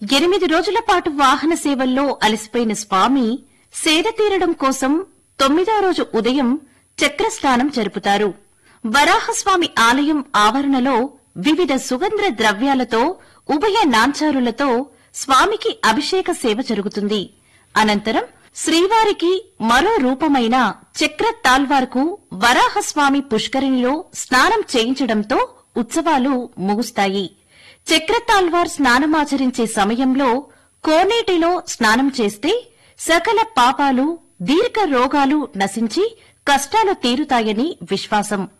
ఎనిమిది రోజుల పాటు వాహన సేవల్లో అలసిపోయిన స్వామి సేద తీరడం కోసం తొమ్మిదో రోజు ఉదయం చక్రస్నానం జరుపుతారు వరాహస్వామి ఆలయం ఆవరణలో వివిధ సుగంధ ద్రవ్యాలతో ఉభయ నాంచారులతో స్వామికి అభిషేక సేవ జరుగుతుంది అనంతరం శ్రీవారికి మరో రూపమైన చక్ర తాల్వార్కు వరాహస్వామి పుష్కరిణిలో స్నానం చేయించడంతో ఉత్సవాలు ముగుస్తాయి చక్రతాల్వార్ స్నానమాచరించే సమయంలో కోనేటిలో స్నానం చేస్తే సకల పాపాలు దీర్ఘ రోగాలు నశించి కష్టాలు తీరుతాయని విశ్వాసం